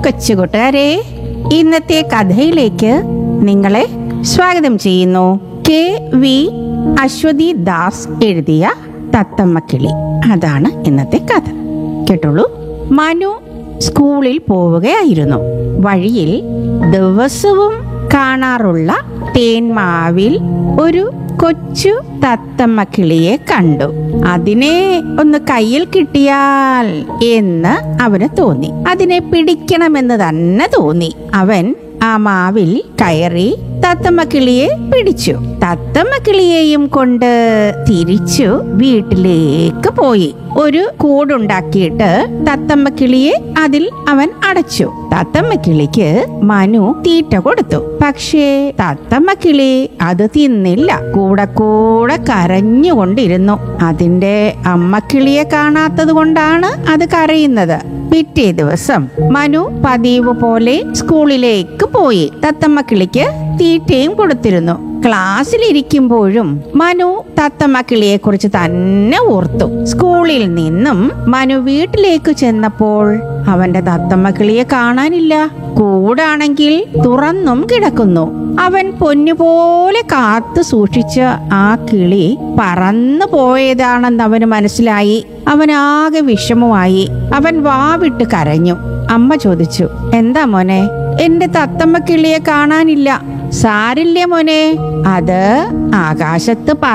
കൊച്ചുകൂട്ടുകാരെ ഇന്നത്തെ കഥയിലേക്ക് നിങ്ങളെ സ്വാഗതം ചെയ്യുന്നു കെ വി അശ്വതി ദാസ് എഴുതിയ തത്തമ്മക്കിളി അതാണ് ഇന്നത്തെ കഥ കേട്ടോളൂ മനു സ്കൂളിൽ പോവുകയായിരുന്നു വഴിയിൽ ദിവസവും കാണാറുള്ള തേന്മാവിൽ ഒരു കൊച്ചു തത്തമ്മ കിളിയെ കണ്ടു അതിനെ ഒന്ന് കയ്യിൽ കിട്ടിയാൽ എന്ന് അവന് തോന്നി അതിനെ പിടിക്കണമെന്ന് തന്നെ തോന്നി അവൻ ആ മാവിൽ കയറി തത്തമ്മ കിളിയെ പിടിച്ചു തത്തമ്മ കിളിയെയും കൊണ്ട് തിരിച്ചു വീട്ടിലേക്ക് പോയി ഒരു കൂടുണ്ടാക്കിയിട്ട് തത്തമ്മ കിളിയെ അതിൽ അവൻ അടച്ചു തത്തമ്മ കിളിക്ക് മനു തീറ്റ കൊടുത്തു പക്ഷേ തത്തമ്മ കിളി അത് തിന്നില്ല കൂടെ കൂടെ കരഞ്ഞുകൊണ്ടിരുന്നു അതിന്റെ അമ്മക്കിളിയെ കാണാത്തത് കൊണ്ടാണ് അത് കരയുന്നത് പിറ്റേ ദിവസം മനു പതിവ് പോലെ സ്കൂളിലേക്ക് പോയി തത്തമ്മ കിളിക്ക് തീറ്റയും കൊടുത്തിരുന്നു ക്ലാസ്സിലിരിക്കുമ്പോഴും മനു തത്തമ്മ കിളിയെ കുറിച്ച് തന്നെ ഓർത്തു സ്കൂളിൽ നിന്നും മനു വീട്ടിലേക്ക് ചെന്നപ്പോൾ അവന്റെ തത്തമ്മ കിളിയെ കാണാനില്ല കൂടാണെങ്കിൽ തുറന്നും കിടക്കുന്നു അവൻ പൊന്നുപോലെ കാത്തു സൂക്ഷിച്ച ആ കിളി പറന്നു പോയതാണെന്ന് അവന് മനസ്സിലായി അവനാകെ വിഷമമായി അവൻ വാവിട്ട് കരഞ്ഞു അമ്മ ചോദിച്ചു എന്താ മോനെ എന്റെ തത്തമ്മ കിളിയെ കാണാനില്ല സാരില്ല മോനെ അത് ആകാശത്ത് പറ